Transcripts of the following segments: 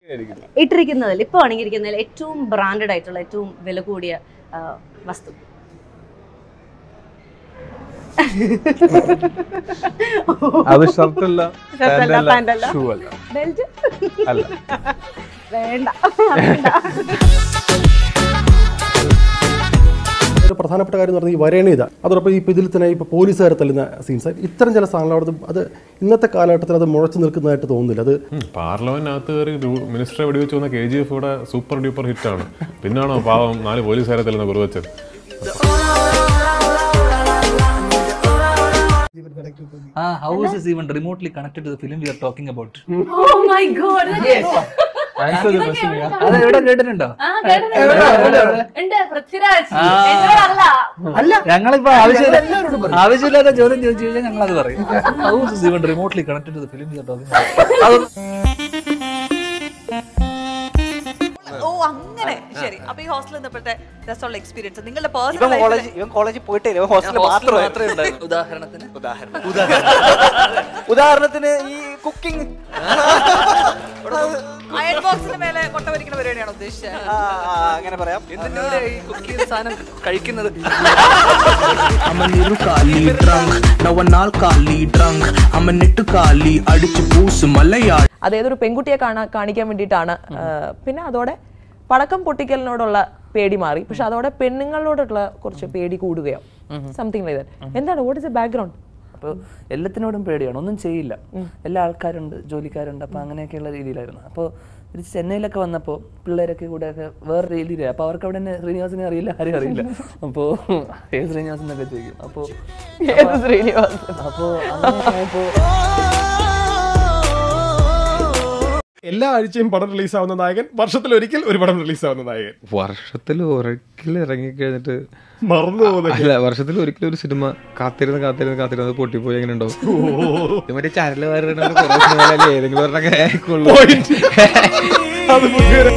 ഇട്ടിരിക്കുന്നതിൽ ഇപ്പോൾ അണിഞ്ഞിരിക്കുന്നതിൽ ഏറ്റവും ബ്രാൻഡഡ് ആയിട്ടുള്ള ഏറ്റവും വില കൂടിയ ആ, വസ്തു അത് ഷർട്ടല്ല ഷർട്ടല്ല, പാന്റല്ല. ഷൂ അല്ല ബെൽറ്റ് അല്ല വേണ്ട വേണ്ട ഒരു പ്രധാനപ്പെട്ട കാര്യം എന്ന് പറഞ്ഞാൽ ഈ വരേണ ഇതാ അതോടൊപ്പം ഇപ്പോൾ ഇതിൽ തന്നെ ഇപ്പോൾ പോലീസുകാരെ തല്ലുന്ന സീൻസ് ഇത്തരം ചില സാധനങ്ങൾ അവിടെ അത് ഇന്നത്തെ കാലഘട്ടത്തിൽ അത് മുഴച്ചു നിൽക്കുന്നതായിട്ട് തോന്നുന്നില്ല അത് പാർലമെന്റിനകത്ത് കയറി മിനിസ്റ്ററെ വെടിവെച്ച് വന്ന കെ ജി എഫ് ഇവിടെ സൂപ്പർ ഡ്യൂപ്പർ ഹിറ്റാണ് പിന്നാണോ പാവം നാല് പോലീസുകാരെ തല്ലുന്ന കുറുവച്ചത് Ah, how is this even remotely connected to the film we are talking about? Oh my god. അത് എവിടെ കേട്ടിട്ടുണ്ടോ ആ, കേട്ടിട്ടുണ്ട്. ഉണ്ട്, പൃഥ്വിരാജ്. എന്നോടല്ല. ഞങ്ങളിപ്പോ ആവശ്യമില്ല ആവശ്യമില്ലാത്ത ചോദ്യം ചോദിച്ചു കഴിഞ്ഞാൽ ഞങ്ങൾ അത് പറയും how is this even remotely connected to the film we are talking ഓ അങ്ങനെ ശരി അപ്പൊ ഈ ഹോസ്റ്റലിൽ നിന്നപ്പോഴത്തെ രസമുള്ള എക്സ്പീരിയൻസ് നിങ്ങളുടെ ഇവൻ പേഴ്സണൽ കോളേജ് ഇവൻ കോളേജിൽ പോയിട്ടേ ഇല്ല, ഇവൻ ഹോസ്റ്റലിൽ മാത്രമേ മാത്രമേ ഉണ്ടായിരുന്നു ഉദാഹരണത്തിന് ഉദാഹരണം ഉദാഹരണത്തിന് ഈ കുക്കിംഗ് അയൺ ബോക്സിന് മേലെ കൊട്ട വരിക്കുന്ന പരിപാടിയാണ് ഉദ്ദേശിച്ചത് അങ്ങനെ പറയാം എന്തിന്റെ ഈ കുക്ക് ചെയ്ത സാധനം കഴിക്കുന്നത് I'm a little kali drunk, now a nal kali drunk. I'm a nittu kali, അടിച്ചു പൂസ് മലയാള അത് ഏതൊരു പെൺകുട്ടിയെ കാണാൻ കാണിക്കാൻ വേണ്ടിയിട്ടാണ് ആ, പിന്നെ അതോടെ പടക്കം പൊട്ടിക്കലിനോടുള്ള പേടി മാറി പക്ഷെ അതോടെ പെണ്ണുങ്ങളോടുള്ള കുറച്ച് പേടി കൂടുകയോ സംതിങ് ലൈക്ക് ദാറ്റ് എന്താണ് വാട്ട് ഇസ് എ ബാക്ക്ഗ്രൗണ്ട് അപ്പോൾ എല്ലാത്തിനോടും പേടിയാണ് ഒന്നും ചെയ്യില്ല എല്ലാ ആൾക്കാരുണ്ട് ജോലിക്കാരുണ്ട് അപ്പോൾ അങ്ങനെയൊക്കെയുള്ള രീതിയിലായിരുന്നു അപ്പോൾ ഒരു ചെന്നൈയിലൊക്കെ വന്നപ്പോൾ പിള്ളേരൊക്കെ കൂടെ ഒക്കെ വേറെ രീതിയിലായി അപ്പോൾ അവർക്ക് അവിടെ തന്നെ ശ്രീനിവാസിനെ അറിയില്ല ആരും അറിയില്ല അപ്പോൾ ഏത് ശ്രീനിവാസൻ എന്നൊക്കെ ചോദിക്കും അപ്പോൾ അപ്പോൾ അങ്ങനെയൊക്കെ ആയപ്പോൾ എല്ലാ ആഴ്ചയും പടം റിലീസാവുന്ന നായകൻ വർഷത്തിൽ ഒരിക്കൽ ഒരു പടം റിലീസാവുന്ന നായകൻ വർഷത്തിൽ ഒരിക്കൽ ഇറങ്ങിക്കഴിഞ്ഞിട്ട് മറന്നു പോകുന്ന അല്ല വർഷത്തിൽ ഒരിക്കലും ഒരു സിനിമ കാത്തിരുന്ന് കാത്തിരുന്ന് കാത്തിരുന്ന് അത് പൊട്ടിപ്പോയി എങ്ങനെ ഉണ്ടാവും ഇത് മറ്റേ ചരല് വാരുന്ന കുറേ സിനിമയിലല്ലേ ഏതെങ്കിലും ഒരെണ്ണമൊക്കെ ആയിക്കോളൂ അത് മുഖേന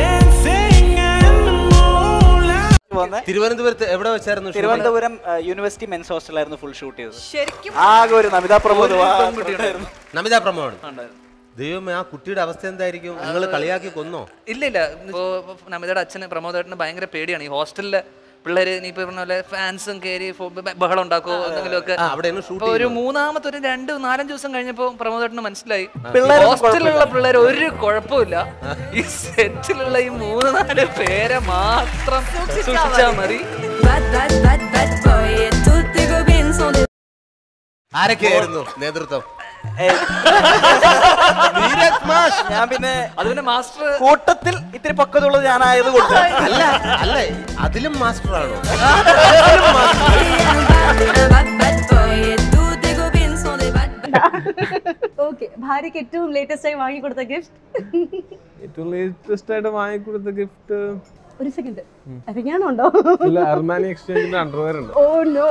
വന്ന് തിരുവനന്തപുരത്ത് എവിടെ വെച്ചായിരുന്നു shoot? തിരുവനന്തപുരം യൂണിവേഴ്സിറ്റി മെൻസ് ഹോസ്റ്റലായിരുന്നു ഫുൾ ഷൂട്ട് ചെയ്തത് ശരിക്കും ആകെ ഒരു നമിതാ പ്രമോദ് നമിത പ്രമോദ് ദൈവമേ ആ കുട്ടിയുടെ അവസ്ഥ എന്തായിരിക്കും നിങ്ങൾ കളിയാക്കി കൊന്നോ ഇല്ല ഇല്ല ഇപ്പോ നമിതയുടെ അച്ഛന് പ്രമോദേട്ടന് ഭയങ്കര പേടിയാണ് ഈ ഹോസ്റ്റലിലെ പിള്ളേര് നീ ഇപ്പൊ പറഞ്ഞ പോലെ ഫാൻസും കയറി ഫോ- ബ- ബഹളം ഉണ്ടാക്കോ എന്തെങ്കിലും ഒക്കെ ആ, അവിടെയാണ് shoot അപ്പൊ ഒരു മൂന്നാമത്തെ ഒരു രണ്ട് നാലഞ്ച് ദിവസം കഴിഞ്ഞപ്പോ പ്രമോദേട്ടന് മനസ്സിലായി പിള്ളേരൊന്നും ഹോസ്റ്റലിലുള്ള പിള്ളേർ ഒരു കുഴപ്പമില്ല ഈ സെറ്റിലുള്ള ഈ മൂന്ന് നാല് പേരെ മാത്രം സൂക്ഷിച്ചാ മതി ആരൊക്കെയായിരുന്നു നേതൃത്വം ഞാൻ പിന്നെ അത് പിന്നെ മാസ്റ്റർ കൂട്ടത്തിൽ ഇത്തിരി പക്വതുള്ളത് ഞാനായത് കൊണ്ട് അല്ല അല്ല അതിലും മാസ്റ്റർ ആണോ ഓക്കെ ഭാര്യയ്ക്ക് ഏറ്റവും ലേറ്റസ്റ്റ് ആയി വാങ്ങിക്കൊടുത്ത ഗിഫ്റ്റ് ഏറ്റവും ലേറ്റസ്റ്റ് ആയിട്ട് വാങ്ങിക്കൊടുത്ത ഗിഫ്റ്റ് ഒരു സെക്കൻഡ് അറിയാനുണ്ടോ ഇല്ല അർമാനി എക്സ്ചേഞ്ചിന്റെ അണ്ടർവെയർ ഉണ്ട് ഓ നോ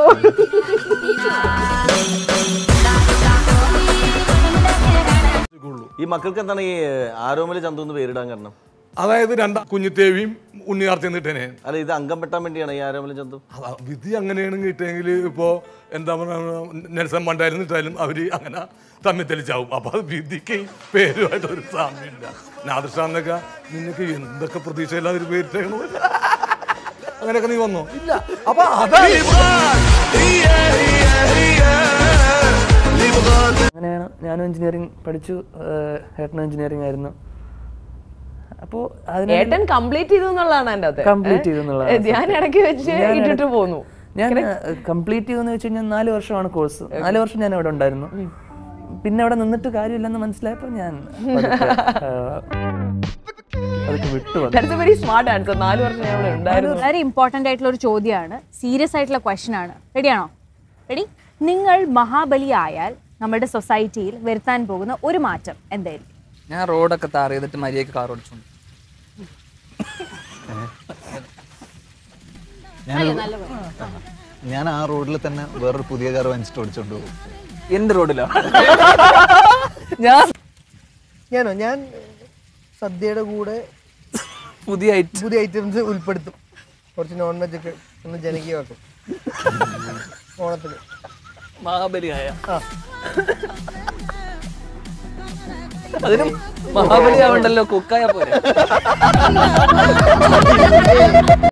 ഈ മക്കൾക്ക് എന്താണ് ഈ ആരോമല ചന്തു എന്ന് പേരിടാൻ കാരണം അതായത് രണ്ടാം കുഞ്ഞിത്തേവിയും ഉണ്ണിയാർത്തി നിട്ടേനെ അല്ല ഇത് അംഗം വെട്ടാൻ വേണ്ടിയാണ് ഈ ആരോമല ചന്തു അതാ വിധി അങ്ങനെയാണ് കിട്ടിയെങ്കിൽ ഇപ്പോൾ എന്താ പറയുക നെൽസൺ മണ്ടായാലും നിട്ടാലും അവർ അങ്ങനെ തമ്മിൽ തെളിച്ചാവും അപ്പോൾ അത് വിധിക്ക് പേരുമായിട്ട് ഒരു സാമ്യമില്ല നാദൃഷ്ടാന്നൊക്കെ നിനക്ക് എന്തൊക്കെ പ്രതീക്ഷയില്ലാതെ ഒരു പേരിട്ടേക്കണത് അങ്ങനെയൊക്കെ നീ വന്നോ ഇല്ല അപ്പൊ അതാണ് അങ്ങനെയാണ് ഞാനും എഞ്ചിനീയറിംഗ് പഠിച്ചു ഏഹ് ഏട്ടനും എഞ്ചിനീയറിംഗ് ആയിരുന്നു അപ്പോൾ ഏട്ടൻ കംപ്ലീറ്റ് ചെയ്തു എന്നുള്ളതാണ് എന്റെ അത് കംപ്ലീറ്റ് ചെയ്തു എന്നുള്ളതാണ് ഞാൻ ഇടയ്ക്ക് വെച്ച് ഞാൻ ഇട്ടിട്ട് ഇടയ്ക്ക് പോന്നു ഞാൻ കംപ്ലീറ്റ് ചെയ്തെന്ന് വെച്ച് കഴിഞ്ഞാൽ നാല് വർഷമാണ് കോഴ്സ് നാല് വർഷം ഞാൻ അവിടെ ഉണ്ടായിരുന്നു പിന്നെ അവിടെ നിന്നിട്ട് കാര്യമില്ലെന്ന് മനസ്സിലായപ്പോൾ ഞാൻ പതുക്കെ, ഏഹ്, പതുക്കെ വിട്ടു വന്നു that's a very smart answer നാല് വർഷം ഞാൻ ഇവിടെ ഉണ്ടായിരുന്നു വളരെ ഇമ്പോർട്ടൻ്റ് ആയിട്ടുള്ള ഒരു ചോദ്യമാണ് സീരിയസ് ആയിട്ടുള്ള ക്വസ്റ്റൻ ആണ് റെഡിയാണോ റെഡി നിങ്ങൾ മഹാബലി ആയാൽ നമ്മുടെ സൊസൈറ്റിയിൽ വരുത്താൻ പോകുന്ന ഒരു മാറ്റം എന്തായിരിക്കും ഞാൻ റോഡൊക്കെ താർ ചെയ്തിട്ട് മര്യാദക്ക് കാർ ഓടിച്ചോണ്ട് ഞാൻ ആ റോഡിൽ തന്നെ വേറൊരു പുതിയ കാർ വാങ്ങിച്ചിട്ട് ഓടിച്ചോണ്ട് പോകും എന്റെ റോഡിലോ ഞാൻ ഞാനോ ഞാൻ സദ്യയുടെ കൂടെ പുതിയ പുതിയ ഐറ്റംസ് ഉൾപ്പെടുത്തും കുറച്ച് നോൺ വെജ് ഒക്കെ ഒന്ന് ജനകീയമാക്കും ഓണത്തിന് മഹാബലിയായ ആ അതിനും മഹാബലി ആവണ്ടല്ലോ കുക്കായ പോലെ